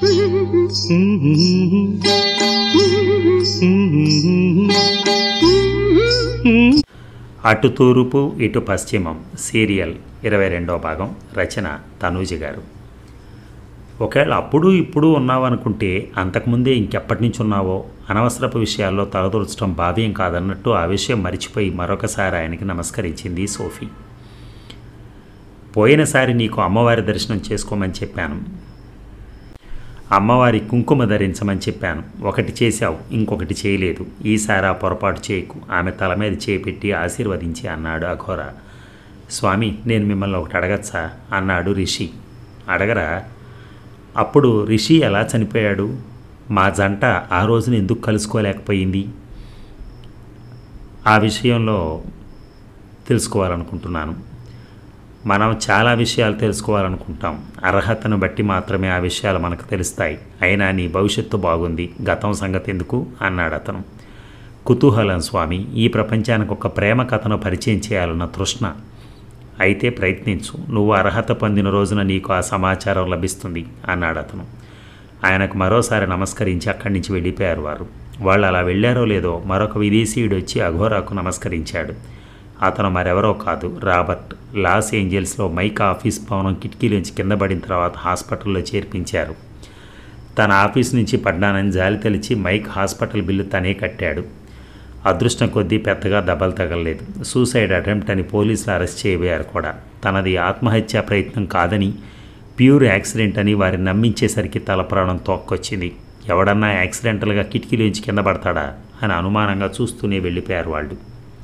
అటు తూర్పు ఇటు పశ్చిమం సీరియల్ ఇరవై రెండో భాగం రచన తనూజి గారు ఒకవేళ అప్పుడు ఇప్పుడు ఉన్నావనుకుంటే అంతకుముందే ఇంకెప్పటి నుంచి ఉన్నావో అనవసరపు విషయాల్లో తలదూర్చడం భావ్యం కాదన్నట్టు ఆ విషయం మరిచిపోయి మరొకసారి ఆయనకి నమస్కరించింది సోఫీ పోయినసారి నీకు అమ్మవారి దర్శనం చేసుకోమని చెప్పాను అమ్మవారి కుంకుమ ధరించమని చెప్పాను ఒకటి చేశావు ఇంకొకటి చేయలేదు ఈసారి ఆ పొరపాటు చేయకు ఆమె తల మీద చేపెట్టి ఆశీర్వదించి అన్నాడు అఘోర స్వామి నేను మిమ్మల్ని ఒకటి అడగచ్చా అన్నాడు రిషి అడగరా అప్పుడు రిషి ఎలా చనిపోయాడు మా జంట ఆ రోజున ఎందుకు కలుసుకోలేకపోయింది ఆ విషయంలో తెలుసుకోవాలనుకుంటున్నాను మనం చాలా విషయాలు తెలుసుకోవాలనుకుంటాం అర్హతను బట్టి మాత్రమే ఆ విషయాలు మనకు తెలుస్తాయి అయినా నీ భవిష్యత్తు బాగుంది గతం సంగతి ఎందుకు అన్నాడు అతను కుతూహలం స్వామి ఈ ప్రపంచానికి ఒక ప్రేమ కథను పరిచయం చేయాలన్న తృష్ణ అయితే ప్రయత్నించు నువ్వు అర్హత పొందిన రోజున నీకు ఆ సమాచారం లభిస్తుంది అన్నాడు అతను ఆయనకు మరోసారి నమస్కరించి అక్కడి నుంచి వెళ్ళిపోయారు వారు వాళ్ళు అలా వెళ్ళారో లేదో మరొక విదేశీయుడు వచ్చి అఘోరాకు నమస్కరించాడు అతను మరెవరో కాదు రాబర్ట్ లాస్ ఏంజల్స్లో మైక్ ఆఫీస్ భవనం కిటికీలోంచి కింద పడిన తర్వాత హాస్పిటల్లో చేర్పించారు తన ఆఫీస్ నుంచి పడ్డానని జాలి తెలిచి మైక్ హాస్పిటల్ బిల్లు తనే కట్టాడు అదృష్టం కొద్దీ పెద్దగా దెబ్బలు తగలలేదు సూసైడ్ అటెంప్ట్ అని పోలీసులు అరెస్ట్ చేయబోయారు కూడా తనది ఆత్మహత్యా ప్రయత్నం కాదని ప్యూర్ యాక్సిడెంట్ అని వారిని నమ్మించేసరికి తల ప్రాణం తోక్కొచ్చింది ఎవడన్నా యాక్సిడెంటల్గా కిటికీలోంచి కింద పడతాడా అని అనుమానంగా చూస్తూనే వెళ్ళిపోయారు వాళ్ళు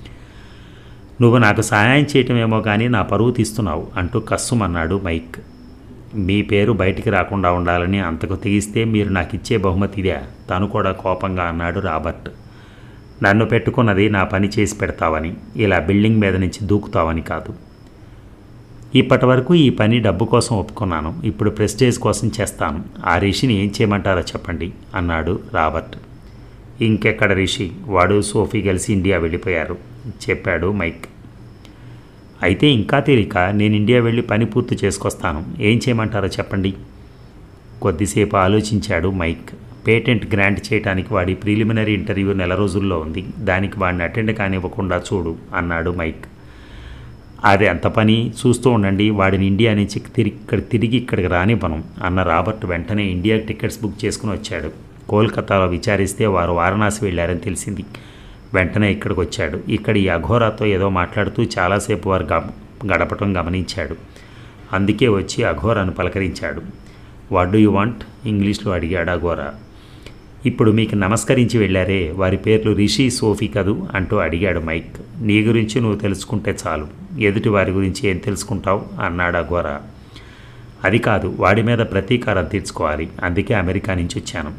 నువ్వు నాకు సహాయం చేయటమేమో కానీ నా పరువు తీస్తున్నావు అంటూ కస్సుమన్నాడు మైక్ మీ పేరు బయటికి రాకుండా ఉండాలని అంతకు తెగిస్తే మీరు నాకు ఇచ్చే బహుమతిదే తను కూడా కోపంగా అన్నాడు రాబర్ట్ నన్ను పెట్టుకున్నది నా పని చేసి పెడతావని ఇలా బిల్డింగ్ మీద నుంచి దూకుతావని కాదు ఇప్పటి వరకు ఈ పని డబ్బు కోసం ఒప్పుకున్నాను ఇప్పుడు ప్రెస్టేజ్ కోసం చేస్తాను ఆ రిషిని ఏం చేయమంటారో చెప్పండి అన్నాడు రాబర్ట్ ఇంకెక్కడ రిషి వాడు సోఫీ కలిసి ఇండియా వెళ్ళిపోయారు చెప్పాడు మైక్ అయితే ఇంకా తేలిక నేను ఇండియా వెళ్ళి పని పూర్తి చేసుకొస్తాను ఏం చేయమంటారో చెప్పండి కొద్దిసేపు ఆలోచించాడు మైక్ పేటెంట్ గ్రాంట్ చేయడానికి వాడి ప్రిలిమినరీ ఇంటర్వ్యూ నెల రోజుల్లో ఉంది దానికి వాడిని అటెండ్ కానివ్వకుండా చూడు అన్నాడు మైక్ అది ఎంత పని చూస్తూ ఉండండి వాడిని ఇండియా నుంచి తిరిగి ఇక్కడ తిరిగి ఇక్కడికి రానివ్వను అన్న రాబర్ట్ వెంటనే ఇండియా టికెట్స్ బుక్ చేసుకుని వచ్చాడు కోల్కతాలో విచారిస్తే వారు వారణాసి వెళ్ళారని తెలిసింది వెంటనే ఇక్కడికి వచ్చాడు ఇక్కడ ఈ అఘోరాతో ఏదో మాట్లాడుతూ చాలాసేపు వారు గ గడపటం గమనించాడు అందుకే వచ్చి అఘోరాను పలకరించాడు వాట్ డూ యూ వాంట్ ఇంగ్లీష్లో అడిగాడు అఘోరా ఇప్పుడు మీకు నమస్కరించి వెళ్ళారే వారి పేర్లు రిషి సోఫీ కదూ అంటూ అడిగాడు మైక్ నీ గురించి నువ్వు తెలుసుకుంటే చాలు ఎదుటి వారి గురించి ఏం తెలుసుకుంటావు అన్నాడు అఘోరా అది కాదు వాడి మీద ప్రతీకారం తీర్చుకోవాలి అందుకే అమెరికా నుంచి వచ్చాను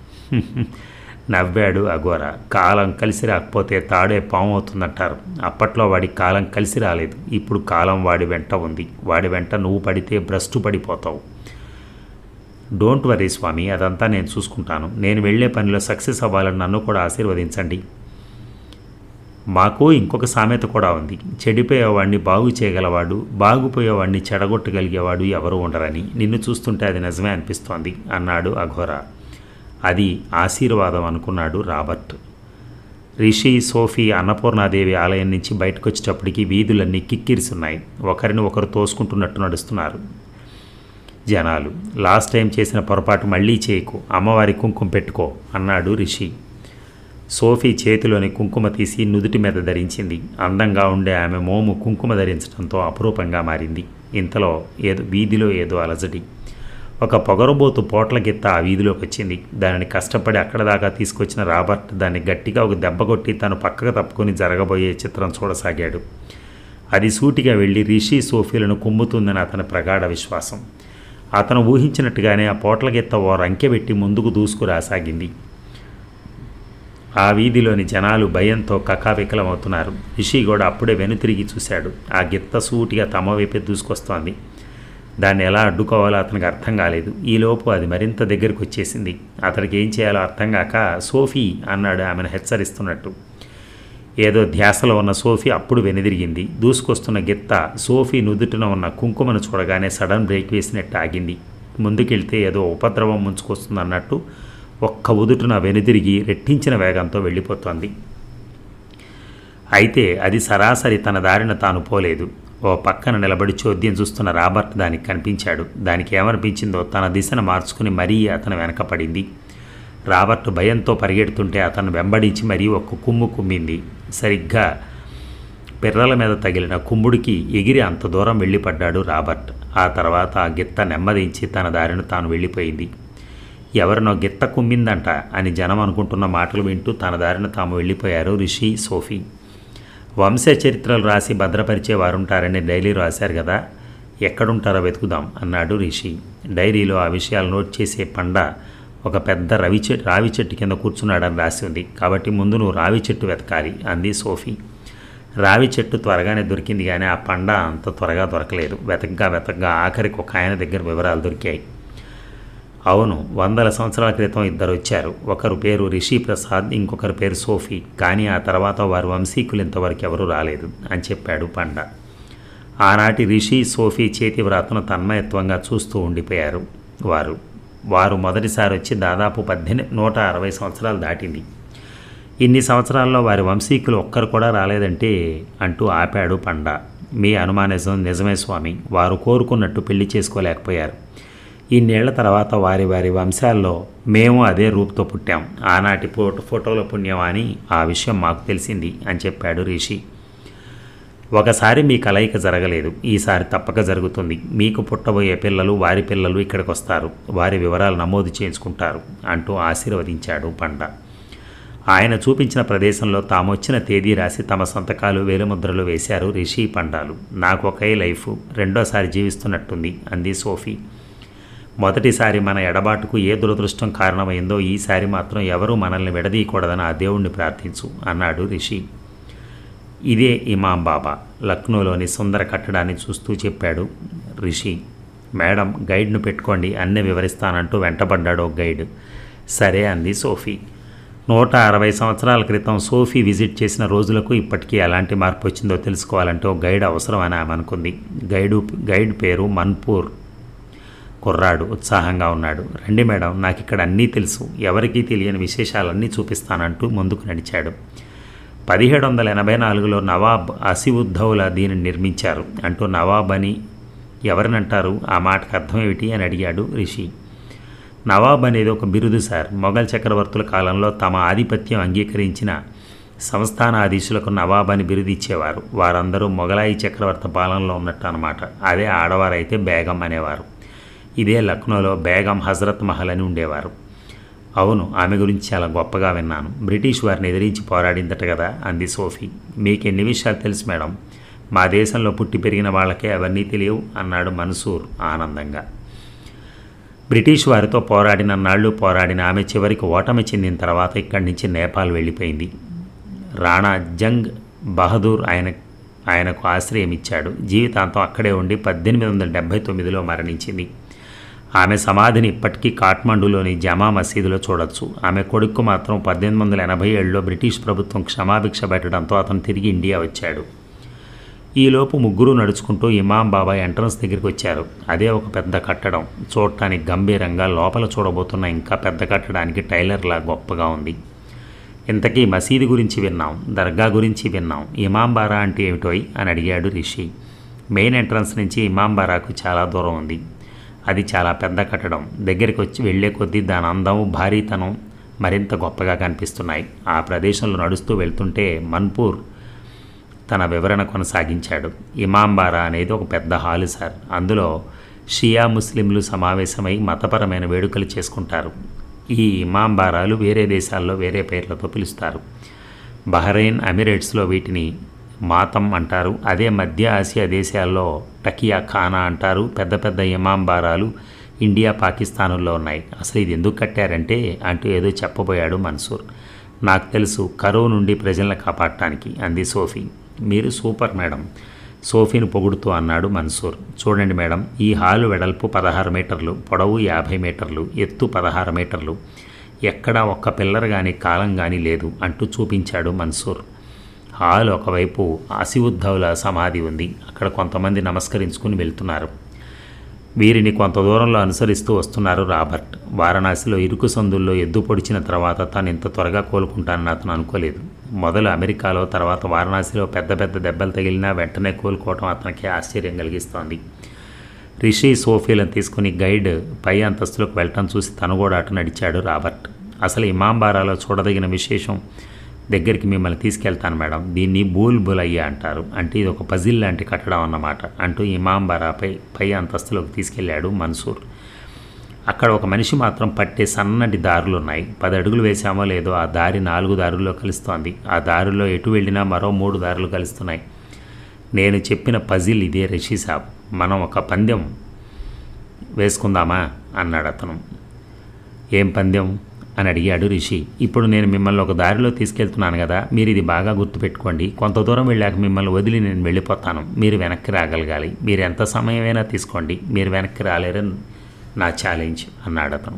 నవ్వాడు అఘోర కాలం కలిసి రాకపోతే తాడే పాము అవుతుందంటారు అప్పట్లో వాడి కాలం కలిసి రాలేదు ఇప్పుడు కాలం వాడి వెంట ఉంది వాడి వెంట నువ్వు పడితే భ్రష్టు పడిపోతావు డోంట్ వరీ స్వామి అదంతా నేను చూసుకుంటాను నేను వెళ్ళే పనిలో సక్సెస్ అవ్వాలని నన్ను కూడా ఆశీర్వదించండి మాకు ఇంకొక సామెత కూడా ఉంది చెడిపోయేవాడిని బాగు చేయగలవాడు బాగుపోయేవాడిని చెడగొట్టగలిగేవాడు ఎవరు ఉండరని నిన్ను చూస్తుంటే అది నిజమే అనిపిస్తోంది అన్నాడు అఘోరా అది ఆశీర్వాదం అనుకున్నాడు రాబర్ట్ రిషి సోఫీ అన్నపూర్ణాదేవి ఆలయం నుంచి బయటకు వచ్చేటప్పటికి వీధులన్నీ కిక్కిరిసున్నాయి ఒకరిని ఒకరు తోసుకుంటున్నట్టు నడుస్తున్నారు జనాలు లాస్ట్ టైం చేసిన పొరపాటు మళ్ళీ చేయకు అమ్మవారి కుంకుమ పెట్టుకో అన్నాడు రిషి సోఫీ చేతిలోని కుంకుమ తీసి నుదుటి మీద ధరించింది అందంగా ఉండే ఆమె మోము కుంకుమ ధరించడంతో అపురూపంగా మారింది ఇంతలో ఏదో వీధిలో ఏదో అలజడి ఒక పొగరబోతు పోట్ల గిత్త ఆ వీధిలోకి వచ్చింది దానిని కష్టపడి అక్కడ దాకా తీసుకొచ్చిన రాబర్ట్ దాన్ని గట్టిగా ఒక దెబ్బ కొట్టి తను పక్కకు తప్పుకొని జరగబోయే చిత్రం చూడసాగాడు అది సూటిగా వెళ్ళి రిషి సోఫీలను కుమ్ముతుందని అతని ప్రగాఢ విశ్వాసం అతను ఊహించినట్టుగానే ఆ పోట్ల గిత్త ఓ రంకెబెట్టి ముందుకు దూసుకురాసాగింది ఆ వీధిలోని జనాలు భయంతో కకావికలమవుతున్నారు రిషి కూడా అప్పుడే వెనుతిరిగి చూశాడు ఆ గిత్త సూటిగా తమ వైపే దూసుకొస్తోంది దాన్ని ఎలా అడ్డుకోవాలో అతనికి అర్థం కాలేదు ఈలోపు అది మరింత దగ్గరికి వచ్చేసింది అతనికి ఏం చేయాలో అర్థం కాక సోఫీ అన్నాడు ఆమెను హెచ్చరిస్తున్నట్టు ఏదో ధ్యాసలో ఉన్న సోఫీ అప్పుడు వెనుదిరిగింది దూసుకొస్తున్న గిత్త సోఫీ నుదుటిన ఉన్న కుంకుమను చూడగానే సడన్ బ్రేక్ వేసినట్టు ఆగింది ముందుకెళ్తే ఏదో ఉపద్రవం ముంచుకొస్తుంది అన్నట్టు ఒక్క ఉదుటున వెనుదిరిగి రెట్టించిన వేగంతో వెళ్ళిపోతోంది అయితే అది సరాసరి తన దారిన తాను పోలేదు ఓ పక్కన నిలబడి చోద్యం చూస్తున్న రాబర్ట్ దానికి కనిపించాడు దానికి ఏమనిపించిందో తన దిశను మార్చుకుని మరీ అతను వెనకపడింది రాబర్ట్ భయంతో పరిగెడుతుంటే అతను వెంబడించి మరీ ఒక్క కుమ్ము కుమ్మింది సరిగ్గా పిర్రల మీద తగిలిన కుంభుడికి ఎగిరి అంత దూరం వెళ్ళిపడ్డాడు రాబర్ట్ ఆ తర్వాత ఆ గిత్త నెమ్మదించి తన దారిన తాను వెళ్ళిపోయింది ఎవరినో గిత్త కుమ్మిందంట అని జనం అనుకుంటున్న మాటలు వింటూ తన దారిన తాము వెళ్ళిపోయారు రిషి సోఫీ వంశ చరిత్రలు రాసి భద్రపరిచే వారుంటారని డైలీ రాశారు కదా ఎక్కడుంటారో వెతుకుదాం అన్నాడు రిషి డైరీలో ఆ విషయాలు నోట్ చేసే పండ ఒక పెద్ద రవి చెట్టు రావి చెట్టు కింద కూర్చున్నాడని రాసి ఉంది కాబట్టి ముందు నువ్వు రావి చెట్టు వెతకాలి అంది సోఫీ రావి చెట్టు త్వరగానే దొరికింది కానీ ఆ పండ అంత త్వరగా దొరకలేదు వెతకగా వెతకగా ఆఖరికి ఒక ఆయన దగ్గర వివరాలు దొరికాయి అవును వందల సంవత్సరాల క్రితం ఇద్దరు వచ్చారు ఒకరు పేరు రిషి ప్రసాద్ ఇంకొకరి పేరు సోఫీ కానీ ఆ తర్వాత వారి వంశీకులు ఇంతవరకు ఎవరూ రాలేదు అని చెప్పాడు పండ ఆనాటి రిషి సోఫీ చేతి వ్రాతను తన్మయత్వంగా చూస్తూ ఉండిపోయారు వారు వారు మొదటిసారి వచ్చి దాదాపు పద్దెనిమిది నూట అరవై సంవత్సరాలు దాటింది ఇన్ని సంవత్సరాల్లో వారి వంశీకులు ఒక్కరు కూడా రాలేదంటే అంటూ ఆపాడు పండ మీ అనుమానిజం నిజమే స్వామి వారు కోరుకున్నట్టు పెళ్లి చేసుకోలేకపోయారు ఇన్నేళ్ల తర్వాత వారి వారి వంశాల్లో మేము అదే రూపుతో పుట్టాం ఆనాటి ఫోటో ఫోటోల పుణ్యమా అని ఆ విషయం మాకు తెలిసింది అని చెప్పాడు రిషి ఒకసారి మీ కలయిక జరగలేదు ఈసారి తప్పక జరుగుతుంది మీకు పుట్టబోయే పిల్లలు వారి పిల్లలు ఇక్కడికి వస్తారు వారి వివరాలు నమోదు చేయించుకుంటారు అంటూ ఆశీర్వదించాడు పండ ఆయన చూపించిన ప్రదేశంలో తాము వచ్చిన తేదీ రాసి తమ సంతకాలు వేలుముద్రలు వేశారు రిషి పండాలు నాకు ఒకే లైఫ్ రెండోసారి జీవిస్తున్నట్టుంది అంది సోఫీ మొదటిసారి మన ఎడబాటుకు ఏ దురదృష్టం కారణమైందో ఈసారి మాత్రం ఎవరూ మనల్ని విడదీయకూడదని ఆ దేవుణ్ణి ప్రార్థించు అన్నాడు రిషి ఇదే ఇమాం బాబా లక్నోలోని సుందర కట్టడాన్ని చూస్తూ చెప్పాడు రిషి మేడం గైడ్ను పెట్టుకోండి అన్నీ వివరిస్తానంటూ వెంటబడ్డాడు ఒక గైడ్ సరే అంది సోఫీ నూట అరవై సంవత్సరాల క్రితం సోఫీ విజిట్ చేసిన రోజులకు ఇప్పటికీ ఎలాంటి మార్పు వచ్చిందో తెలుసుకోవాలంటే ఒక గైడ్ అవసరం అని ఆమె అనుకుంది గైడు గైడ్ పేరు మన్పూర్ కుర్రాడు ఉత్సాహంగా ఉన్నాడు రండి మేడం నాకు ఇక్కడ అన్నీ తెలుసు ఎవరికీ తెలియని విశేషాలన్నీ చూపిస్తానంటూ ముందుకు నడిచాడు పదిహేడు వందల ఎనభై నాలుగులో నవాబ్ అసివుద్దౌలా దీనిని నిర్మించారు అంటూ నవాబ్ అని ఎవరినంటారు ఆ మాటకు అర్థం ఏమిటి అని అడిగాడు రిషి నవాబ్ అనేది ఒక బిరుదు సార్ మొఘల్ చక్రవర్తుల కాలంలో తమ ఆధిపత్యం అంగీకరించిన సంస్థానాధీశులకు నవాబ్ అని బిరుదు ఇచ్చేవారు వారందరూ మొఘలాయి చక్రవర్తి పాలనలో ఉన్నట్టు అనమాట అదే ఆడవారైతే బేగం అనేవారు ఇదే లక్నోలో బేగం హజరత్ మహల్ అని ఉండేవారు అవును ఆమె గురించి చాలా గొప్పగా విన్నాను బ్రిటిష్ వారిని ఎదిరించి పోరాడిందట కదా అంది సోఫీ మీకు ఎన్ని విషయాలు తెలుసు మేడం మా దేశంలో పుట్టి పెరిగిన వాళ్ళకే అవన్నీ తెలియవు అన్నాడు మన్సూర్ ఆనందంగా బ్రిటిష్ వారితో పోరాడిన నాళ్ళు పోరాడిన ఆమె చివరికి ఓటమి చెందిన తర్వాత ఇక్కడి నుంచి నేపాల్ వెళ్ళిపోయింది రాణా జంగ్ బహదూర్ ఆయన ఆయనకు ఆశ్రయం ఇచ్చాడు జీవితాంతం అక్కడే ఉండి పద్దెనిమిది వందల డెబ్భై తొమ్మిదిలో మరణించింది ఆమె సమాధిని ఇప్పటికీ కాఠ్మండూలోని జమా మసీదులో చూడొచ్చు ఆమె కొడుకు మాత్రం పద్దెనిమిది వందల ఎనభై ఏడులో బ్రిటిష్ ప్రభుత్వం క్షమాభిక్ష పెట్టడంతో అతను తిరిగి ఇండియా వచ్చాడు ఈలోపు ముగ్గురు నడుచుకుంటూ ఇమాం బాబా ఎంట్రన్స్ దగ్గరికి వచ్చారు అదే ఒక పెద్ద కట్టడం చూడటానికి గంభీరంగా లోపల చూడబోతున్న ఇంకా పెద్ద కట్టడానికి టైలర్లా గొప్పగా ఉంది ఇంతకీ మసీదు గురించి విన్నాం దర్గా గురించి విన్నాం ఇమాం బారా అంటే ఏమిటోయ్ అని అడిగాడు రిషి మెయిన్ ఎంట్రన్స్ నుంచి ఇమాం బారాకు చాలా దూరం ఉంది అది చాలా పెద్ద కట్టడం దగ్గరికి వచ్చి వెళ్లే కొద్దీ దాని అందం భారీతనం మరింత గొప్పగా కనిపిస్తున్నాయి ఆ ప్రదేశంలో నడుస్తూ వెళ్తుంటే మన్పూర్ తన వివరణ కొనసాగించాడు ఇమాంబారా అనేది ఒక పెద్ద హాలు సార్ అందులో షియా ముస్లింలు సమావేశమై మతపరమైన వేడుకలు చేసుకుంటారు ఈ ఇమాంబారాలు వేరే దేశాల్లో వేరే పేర్లతో పిలుస్తారు బహ్రెయిన్ అమిరేట్స్లో వీటిని మాతం అంటారు అదే మధ్య ఆసియా దేశాల్లో టకియా ఖానా అంటారు పెద్ద పెద్ద ఇమాంబారాలు ఇండియా పాకిస్తానుల్లో ఉన్నాయి అసలు ఇది ఎందుకు కట్టారంటే అంటూ ఏదో చెప్పబోయాడు మన్సూర్ నాకు తెలుసు కరువు నుండి ప్రజలను కాపాడటానికి అంది సోఫీ మీరు సూపర్ మేడం సోఫీని పొగుడుతూ అన్నాడు మన్సూర్ చూడండి మేడం ఈ హాలు వెడల్పు పదహారు మీటర్లు పొడవు యాభై మీటర్లు ఎత్తు పదహారు మీటర్లు ఎక్కడా ఒక్క పిల్లర్ కానీ కాలం కానీ లేదు అంటూ చూపించాడు మన్సూర్ హాల్ ఒకవైపు ఆసివుద్దౌలా సమాధి ఉంది అక్కడ కొంతమంది నమస్కరించుకుని వెళ్తున్నారు వీరిని కొంత దూరంలో అనుసరిస్తూ వస్తున్నారు రాబర్ట్ వారణాసిలో ఇరుకు సందుల్లో ఎద్దు పొడిచిన తర్వాత తాను ఇంత త్వరగా కోలుకుంటానని అతను అనుకోలేదు మొదలు అమెరికాలో తర్వాత వారణాసిలో పెద్ద పెద్ద దెబ్బలు తగిలినా వెంటనే కోలుకోవటం అతనికి ఆశ్చర్యం కలిగిస్తోంది రిషి సోఫీలను తీసుకుని గైడ్ పై అంతస్తులోకి వెళ్ళటం చూసి తను కూడా అటు నడిచాడు రాబర్ట్ అసలు ఇమాంబారాలో చూడదగిన విశేషం దగ్గరికి మిమ్మల్ని తీసుకెళ్తాను మేడం దీన్ని బూల్ బులయ్య అంటారు అంటే ఇది ఒక పజిల్ లాంటి కట్టడం అన్నమాట అంటూ ఇమాంబారాపై పై అంతస్తులోకి తీసుకెళ్లాడు మన్సూర్ అక్కడ ఒక మనిషి మాత్రం పట్టే సన్నటి దారులు ఉన్నాయి పది అడుగులు వేసామో లేదో ఆ దారి నాలుగు దారుల్లో కలుస్తోంది ఆ దారిలో ఎటు వెళ్ళినా మరో మూడు దారులు కలుస్తున్నాయి నేను చెప్పిన పజిల్ ఇదే రిషి సాబ్ మనం ఒక పందెం వేసుకుందామా అన్నాడు అతను ఏం పందెం అని అడిగాడు రిషి ఇప్పుడు నేను మిమ్మల్ని ఒక దారిలో తీసుకెళ్తున్నాను కదా మీరు ఇది బాగా గుర్తుపెట్టుకోండి కొంత దూరం వెళ్ళాక మిమ్మల్ని వదిలి నేను వెళ్ళిపోతాను మీరు వెనక్కి రాగలగాలి మీరు ఎంత సమయమైనా తీసుకోండి మీరు వెనక్కి రాలేరని నా ఛాలెంజ్ అన్నాడు అతను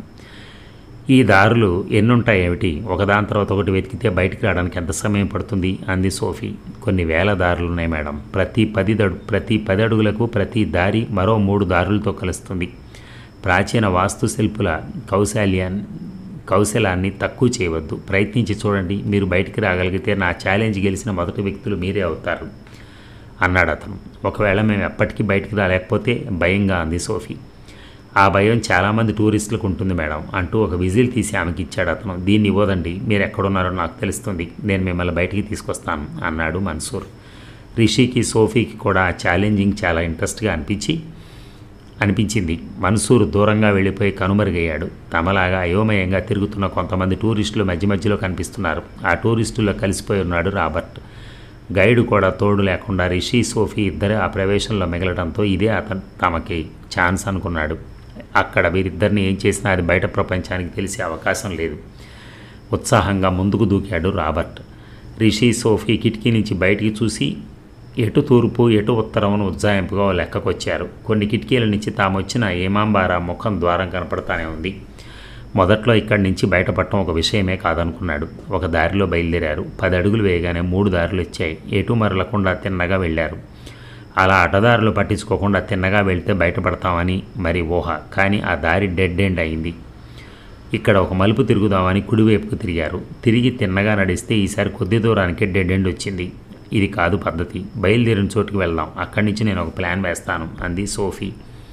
ఈ దారులు ఎన్నుంటాయి ఏమిటి ఒకదాని తర్వాత ఒకటి వెతికితే బయటికి రావడానికి ఎంత సమయం పడుతుంది అంది సోఫీ కొన్ని వేల దారులు ఉన్నాయి మేడం ప్రతి పది దడు ప్రతి పది అడుగులకు ప్రతి దారి మరో మూడు దారులతో కలుస్తుంది ప్రాచీన వాస్తుశిల్పుల కౌశాల్యాన్ని కౌశలాన్ని తక్కువ చేయవద్దు ప్రయత్నించి చూడండి మీరు బయటికి రాగలిగితే నా ఛాలెంజ్ గెలిచిన మొదటి వ్యక్తులు మీరే అవుతారు అన్నాడు అతను ఒకవేళ మేము ఎప్పటికీ బయటికి రాలేకపోతే భయంగా అంది సోఫీ ఆ భయం చాలామంది టూరిస్టులకు ఉంటుంది మేడం అంటూ ఒక విజిల్ తీసి ఆమెకి ఇచ్చాడు అతను దీన్ని ఇవ్వదండి మీరు ఎక్కడున్నారో నాకు తెలుస్తుంది నేను మిమ్మల్ని బయటికి తీసుకొస్తాను అన్నాడు మన్సూర్ రిషికి సోఫీకి కూడా ఆ ఛాలెంజింగ్ చాలా ఇంట్రెస్ట్గా అనిపించి అనిపించింది మన్సూర్ దూరంగా వెళ్ళిపోయి కనుమరుగయ్యాడు తమలాగా అయోమయంగా తిరుగుతున్న కొంతమంది టూరిస్టులు మధ్య మధ్యలో కనిపిస్తున్నారు ఆ టూరిస్టుల్లో కలిసిపోయి ఉన్నాడు రాబర్ట్ గైడ్ కూడా తోడు లేకుండా రిషి సోఫీ ఇద్దరే ఆ ప్రవేశంలో మిగలడంతో ఇదే అతను తమకి ఛాన్స్ అనుకున్నాడు అక్కడ వీరిద్దరిని ఏం చేసినా అది బయట ప్రపంచానికి తెలిసే అవకాశం లేదు ఉత్సాహంగా ముందుకు దూకాడు రాబర్ట్ రిషి సోఫీ కిటికీ నుంచి బయటికి చూసి ఎటు తూర్పు ఎటు ఉత్తరమును ఉజ్జాయింపుగా లెక్కకొచ్చారు కొన్ని కిటికీల నుంచి తాము వచ్చిన ఏమాంబారా ముఖం ద్వారం కనపడతానే ఉంది మొదట్లో ఇక్కడి నుంచి బయటపడటం ఒక విషయమే కాదనుకున్నాడు ఒక దారిలో బయలుదేరారు పది అడుగులు వేయగానే మూడు దారులు వచ్చాయి ఎటు మరలకుండా తిన్నగా వెళ్ళారు అలా అడ్డదారులు పట్టించుకోకుండా తిన్నగా వెళ్తే బయటపడతామని మరి ఊహ కానీ ఆ దారి డెడ్ ఎండ్ అయింది ఇక్కడ ఒక మలుపు తిరుగుదామని కుడివైపుకు తిరిగారు తిరిగి తిన్నగా నడిస్తే ఈసారి కొద్ది దూరానికి డెడ్ ఎండ్ వచ్చింది ఇది కాదు పద్ధతి బయలుదేరిన చోటుకి వెళ్దాం అక్కడి నుంచి నేను ఒక ప్లాన్ వేస్తాను అంది సోఫీ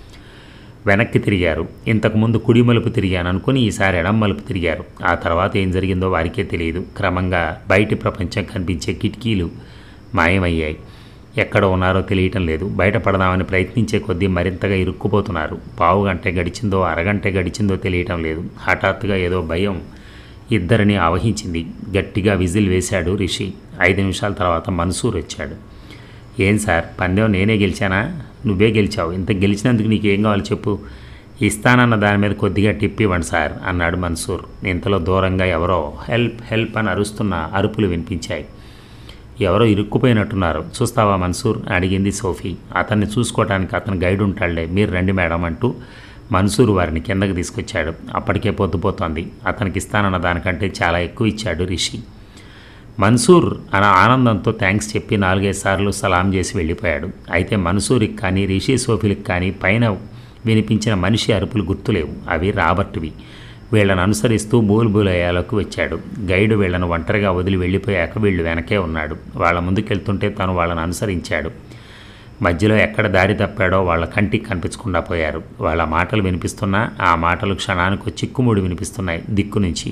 వెనక్కి తిరిగారు ఇంతకుముందు కుడి మలుపు తిరిగాను అనుకుని ఈసారి ఎడం మలుపు తిరిగారు ఆ తర్వాత ఏం జరిగిందో వారికే తెలియదు క్రమంగా బయటి ప్రపంచం కనిపించే కిటికీలు మాయమయ్యాయి ఎక్కడ ఉన్నారో తెలియటం లేదు బయటపడదామని ప్రయత్నించే కొద్దీ మరింతగా ఇరుక్కుపోతున్నారు పావు గంట గడిచిందో అరగంట గడిచిందో తెలియటం లేదు హఠాత్తుగా ఏదో భయం ఇద్దరిని ఆవహించింది గట్టిగా విజిల్ వేశాడు రిషి ఐదు నిమిషాల తర్వాత మన్సూర్ వచ్చాడు ఏం సార్ పందెం నేనే గెలిచానా నువ్వే గెలిచావు ఇంత గెలిచినందుకు నీకు ఏం కావాలో చెప్పు ఇస్తానన్న దాని మీద కొద్దిగా టిప్ ఇవ్వండి సార్ అన్నాడు మన్సూర్ ఇంతలో దూరంగా ఎవరో హెల్ప్ హెల్ప్ అని అరుస్తున్న అరుపులు వినిపించాయి ఎవరో ఇరుక్కుపోయినట్టున్నారు చూస్తావా మన్సూర్ అడిగింది సోఫీ అతన్ని చూసుకోవడానికి అతను గైడ్ ఉంటాడులే మీరు రండి మేడం అంటూ మన్సూర్ వారిని కిందకి తీసుకొచ్చాడు అప్పటికే పొద్దుపోతోంది అతనికి ఇస్తానన్న దానికంటే చాలా ఎక్కువ ఇచ్చాడు రిషి మన్సూర్ అన ఆనందంతో థ్యాంక్స్ చెప్పి నాలుగైదు సార్లు సలాం చేసి వెళ్ళిపోయాడు అయితే మన్సూర్కి కానీ రిషి సోఫీలకు కానీ పైన వినిపించిన మనిషి అరుపులు గుర్తులేవు అవి రాబర్ట్వి వీళ్ళను అనుసరిస్తూ బూల్బూలయాలకు వచ్చాడు గైడ్ వీళ్ళను ఒంటరిగా వదిలి వెళ్ళిపోయాక వీళ్ళు వెనకే ఉన్నాడు వాళ్ళ ముందుకెళ్తుంటే తను వాళ్ళని అనుసరించాడు మధ్యలో ఎక్కడ దారి తప్పాడో వాళ్ళ కంటికి కనిపించకుండా పోయారు వాళ్ళ మాటలు వినిపిస్తున్నా ఆ మాటలు క్షణానికి చిక్కుముడి వినిపిస్తున్నాయి దిక్కు నుంచి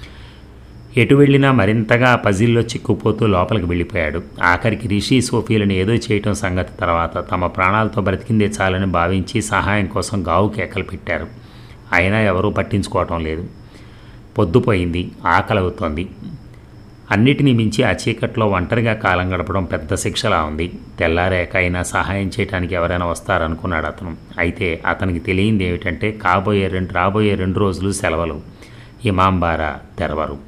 ఎటు వెళ్ళినా మరింతగా ఆ పజిల్లో చిక్కుపోతూ లోపలికి వెళ్ళిపోయాడు ఆఖరికి రిషి సోఫీలను ఏదో చేయటం సంగతి తర్వాత తమ ప్రాణాలతో బ్రతికిందే చాలని భావించి సహాయం కోసం గావు కేకలు పెట్టారు అయినా ఎవరూ పట్టించుకోవటం లేదు పొద్దుపోయింది ఆకలి అవుతోంది అన్నిటినీ మించి ఆ చీకట్లో ఒంటరిగా కాలం గడపడం పెద్ద శిక్షలా ఉంది తెల్లారేక అయినా సహాయం చేయడానికి ఎవరైనా వస్తారనుకున్నాడు అతను అయితే అతనికి తెలియంది ఏమిటంటే కాబోయే రెండు రాబోయే రెండు రోజులు సెలవులు ఇమాంబారా తెరవరు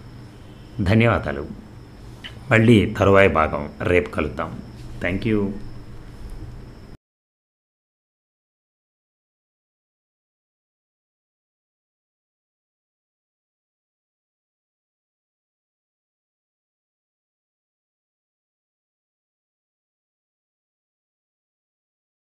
ధన్యవాదాలు మళ్ళీ తరువాయి భాగం రేపు కలుద్దాం థ్యాంక్ యూ